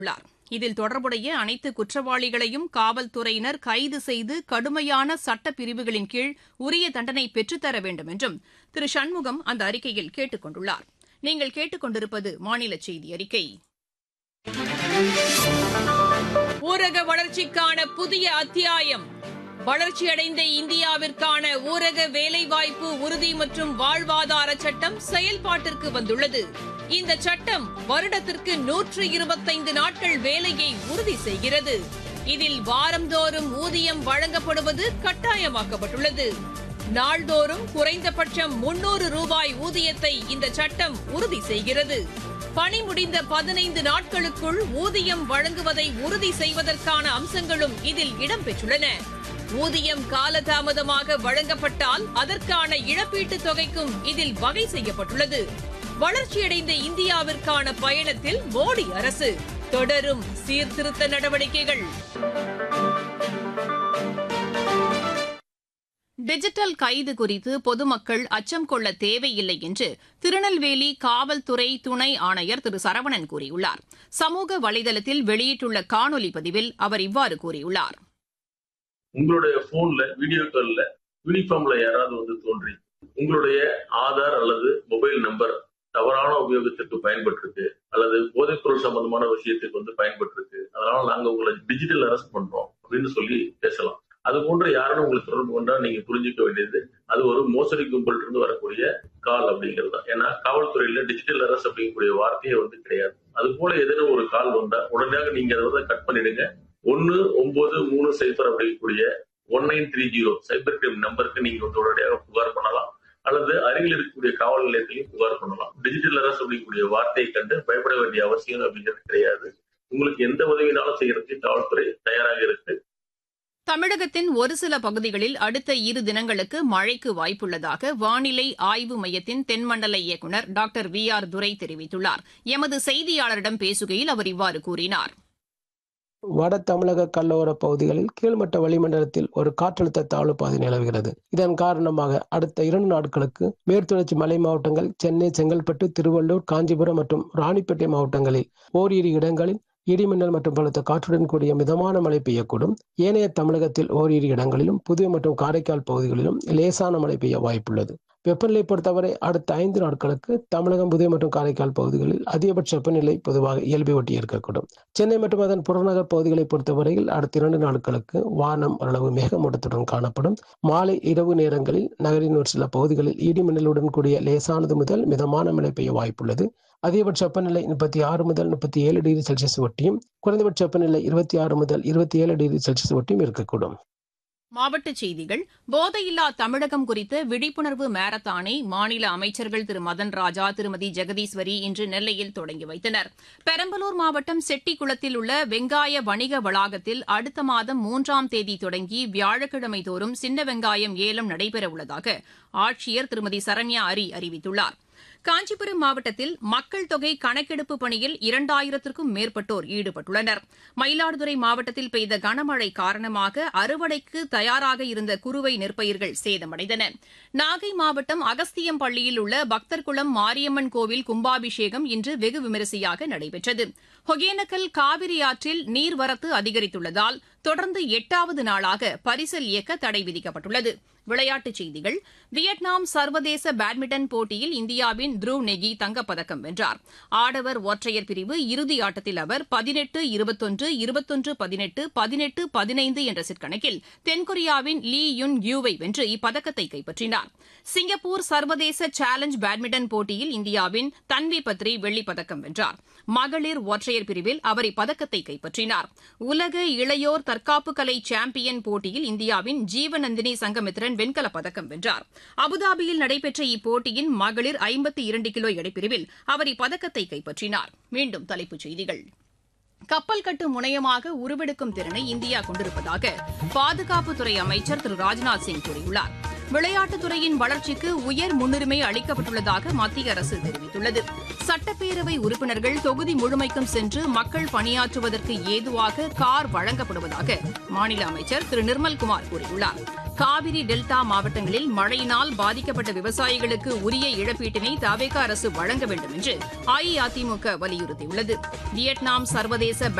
உள்ளார் இதில் தொடர்புடைய அனைத்து குற்றவாளிகளையும் காவல்துறையினர் கைது செய்து கடுமையான சட்ட பிரிவுகளின் கீழ் உரிய தண்டனை பெற்றுத்தர வேண்டும் என்றும் திரு சண்முகம் அந்த அறிக்கையில் கேட்டுக் கொண்டுள்ளார் நீங்கள் கேட்டுக் கொண்டிருப்பது மாநில செய்தி அறிக்கை ஊரக வளர்ச்சிக்கான புதிய அத்தியாயம் வளர்ச்சியடைந்த இந்தியாவிற்கான ஊரக வேலைவாய்ப்பு உறுதி மற்றும் வாழ்வாதார சட்டம் செயல்பாட்டிற்கு வந்துள்ளது இந்த சட்டம் வருடத்திற்கு நூற்று இருபத்தைந்து நாட்கள் வேலையை உறுதி செய்கிறது இதில் வாரந்தோறும் ஊதியம் வழங்கப்படுவது கட்டாயமாக்கப்பட்டுள்ளது நாள்தோறும் குறைந்தபட்சம் முன்னூறு ரூபாய் ஊதியத்தை இந்த சட்டம் உறுதி செய்கிறது பணி முடிந்த பதினைந்து நாட்களுக்குள் ஊதியம் வழங்குவதை உறுதி செய்வதற்கான அம்சங்களும் இதில் இடம்பெற்றுள்ளன ஊதியம் காலதாமதமாக வழங்கப்பட்டால் அதற்கான இழப்பீட்டுத் தொகைக்கும் இதில் வகை செய்யப்பட்டுள்ளது வளர்ச்சியடைந்த இந்தியாவிற்கான பயணத்தில் மோடி அரசு தொடரும் சீர்திருத்த நடவடிக்கைகள் டிஜிட்டல் கைது குறித்து பொதுமக்கள் அச்சம் கொள்ள தேவையில்லை என்று திருநெல்வேலி காவல்துறை துணை ஆணையர் திரு சரவணன் கூறியுள்ளார் சமூக வலைதளத்தில் வெளியிட்டுள்ள காணொலி பதிவில் அவர் இவ்வாறு கூறியுள்ளார் உங்களுடைய போன்ல வீடியோ கால்ல யூனிஃபார்ம்ல யாராவது வந்து தோன்றி உங்களுடைய ஆதார் அல்லது மொபைல் நம்பர் தவறான உபயோகத்திற்கு பயன்பட்டிருக்கு அல்லது போதைப்பொருள் சம்பந்தமான விஷயத்துக்கு வந்து பயன்பட்டிருக்கு அதனால நாங்க உங்களை டிஜிட்டல் அரெஸ்ட் பண்றோம் அப்படின்னு சொல்லி பேசலாம் அது போன்ற யாரும் உங்களுக்கு தொடர்பு கொண்டா நீங்க புரிஞ்சுக்க வேண்டியது அது ஒரு மோசடி கும்பல் இருந்து வரக்கூடிய கால் அப்படிங்கிறது தான் ஏன்னா காவல்துறையில டிஜிட்டல் அரெஸ்ட் அப்படிங்கக்கூடிய வார்த்தையே வந்து கிடையாது அது போல ஏதேனும் ஒரு கால் வந்தா உடனடியாக நீங்க அதை வந்து கட் பண்ணிடுங்க ஒன்னு ஒன்பது மூணு சைபர் அப்படிங்கக்கூடிய one nine three zero cyber crime நம்பருக்கு நீங்க வந்து உடனடியாக புகார் பண்ணலாம் அல்லது அருகில் இருக்கக்கூடிய காவல் நிலையத்திலையும் புகார் பண்ணலாம் டிஜிட்டல் அரசு அப்படிங்கக்கூடிய வார்த்தையை கண்டு பயப்பட வேண்டிய அவசியம் அப்படிங்கிறது கிடையாது உங்களுக்கு எந்த உதவினாலும் செய்யறதுக்கு காவல்துறை தயாராக இருக்கு தமிழகத்தின் ஒரு சில பகுதிகளில் அடுத்த இரு தினங்களுக்கு மழைக்கு வாய்ப்புள்ளதாக வானிலை ஆய்வு மையத்தின் தென்மண்டல இயக்குநர் டாக்டர் வி ஆர் துரை தெரிவித்துள்ளார் எமது செய்தியாளரிடம் பேசுகையில் அவர் இவ்வாறு கூறினார் வட தமிழக கடலோர பகுதிகளில் கீழ்மட்ட வளிமண்டலத்தில் ஒரு காற்றழுத்த தாழ்வு பாதை நிலவுகிறது இதன் காரணமாக அடுத்த இரண்டு நாட்களுக்கு மேற்குத்தொடர்ச்சி மலை மாவட்டங்கள் சென்னை செங்கல்பட்டு திருவள்ளூர் காஞ்சிபுரம் மற்றும் ராணிப்பேட்டை மாவட்டங்களில் ஓரிரு இடங்களில் இடிமின்னல் மற்றும் பலத்த காற்றுடன் கூடிய மிதமான மழை பெய்யக்கூடும் ஏனைய தமிழகத்தில் ஓரிரு இடங்களிலும் புதுவை மற்றும் காரைக்கால் பகுதிகளிலும் லேசான மழை பெய்ய வாய்ப்புள்ளது வெப்பநிலை பொறுத்தவரை அடுத்த ஐந்து நாட்களுக்கு தமிழகம் புதுவை மற்றும் காரைக்கால் பகுதிகளில் அதிகபட்ச வெப்பநிலை பொதுவாக இயல்பை ஒட்டி இருக்கக்கூடும் சென்னை மற்றும் அதன் புறநகர் பகுதிகளை பொறுத்தவரையில் அடுத்த இரண்டு நாட்களுக்கு வானம் ஓரளவு மேகமூட்டத்துடன் காணப்படும் மாலை இரவு நேரங்களில் நகரின் ஒரு சில பகுதிகளில் இடிமின்னலுடன் கூடிய லேசானது முதல் மிதமான மழை பெய்ய வாய்ப்புள்ளது அதிகபட்ச வெப்பநிலை முப்பத்தி ஆறு முதல் முப்பத்தி ஏழு டிகிரி செல்சியஸ் ஒட்டியும் குறைந்தபட்ச வெப்பநிலை இருபத்தி ஆறு முதல் இருபத்தி ஏழு டிகிரி செல்சியஸ் ஒட்டியும் இருக்கக்கூடும் மாவட்டச் செய்திகள் போதையில்லா தமிழகம் குறித்த விழிப்புணர்வு மாரத்தானை மாநில அமைச்சர்கள் திரு மதன் ராஜா திருமதி ஜெகதீஸ்வரி இன்று நெல்லையில் தொடங்கி வைத்தனர் பெரம்பலூர் மாவட்டம் செட்டிக்குளத்தில் உள்ள வெங்காய வணிக வளாகத்தில் அடுத்த மாதம் மூன்றாம் தேதி தொடங்கி வியாழக்கிழமை தோறும் சின்ன வெங்காயம் ஏலம் நடைபெறவுள்ளதாக ஆட்சியர் திருமதி சரண்யா அரி அறிவித்துள்ளார் காஞ்சிபுரம் மாவட்டத்தில் மக்கள் தொகை கணக்கெடுப்பு பணியில் இரண்டாயிரத்திற்கும் மேற்பட்டோர் ஈடுபட்டுள்ளனர் மயிலாடுதுறை மாவட்டத்தில் பெய்த கனமழை காரணமாக அறுவடைக்கு தயாராக இருந்த குறுவை நெற்பயிர்கள் சேதமடைந்தன நாகை மாவட்டம் அகஸ்தியம் பள்ளியில் உள்ள பக்தர்குளம் மாரியம்மன் கோவில் கும்பாபிஷேகம் இன்று வெகு விமரிசையாக நடைபெற்றது ஒகேனக்கல் காவிரி ஆற்றில் நீர்வரத்து அதிகரித்துள்ளதால் தொடர்ந்து எட்டாவது நாளாக பரிசல் இயக்க தடை விதிக்கப்பட்டுள்ளது விளையாட்டுச் செய்திகள் வியட்நாம் சர்வதேச பேட்மிண்டன் போட்டியில் இந்தியாவின் த்ருவ் நெகி தங்கப்பதக்கம் வென்றார் ஆடவர் ஒற்றையர் பிரிவு இறுதி ஆட்டத்தில் அவர் பதினெட்டு இருபத்தொன்று இருபத்தொன்று பதினெட்டு பதினெட்டு பதினைந்து என்ற செட் கணக்கில் தென்கொரியாவின் லீ யுன் யூவை வென்று இப்பதக்கத்தை கைப்பற்றினார் சிங்கப்பூர் சர்வதேச சேலஞ்ச் பேட்மிண்டன் போட்டியில் இந்தியாவின் தன்வி பத்ரி வெள்ளிப்பதக்கம் வென்றார் மகளிர் ஒற்றையர் பிரிவில் அவர் இப்பதக்கத்தை கைப்பற்றினார் உலக இளையோர் தற்காப்பு கலை சாம்பியன் போட்டியில் இந்தியாவின் ஜீவநந்தினி சங்கமித்ரன் வெண்கலப் பதக்கம் வென்றார் அபுதாபியில் நடைபெற்ற இப்போட்டியின் மகளிர் ஐம்பத்தி இரண்டு கிலோ எடைப்பிரிவில் அவர் இப்பதக்கத்தை கைப்பற்றினார் மீண்டும் தலைப்புச் செய்திகள் கப்பல் கட்டு முனையமாக உருவெடுக்கும் திறனை இந்தியா கொண்டிருப்பதாக பாதுகாப்புத்துறை அமைச்சர் திரு ராஜ்நாத் சிங் கூறியுள்ளார் விளையாட்டுத்துறையின் வளர்ச்சிக்கு உயர் முன்னுரிமை அளிக்கப்பட்டுள்ளதாக மத்திய அரசு தெரிவித்துள்ளது சட்டப்பேரவை உறுப்பினர்கள் தொகுதி முழுமைக்கும் சென்று மக்கள் பணியாற்றுவதற்கு ஏதுவாக கார் வழங்கப்படுவதாக மாநில அமைச்சர் திரு நிர்மல்குமார் கூறியுள்ளார் காவிரி டெல்டா மாவட்டங்களில் மழையினால் பாதிக்கப்பட்ட விவசாயிகளுக்கு உரிய இழப்பீட்டினை தவேக அரசு வழங்க வேண்டும் என்று அஇஅதிமுக வலியுறுத்தியுள்ளது வியட்நாம் சர்வதேச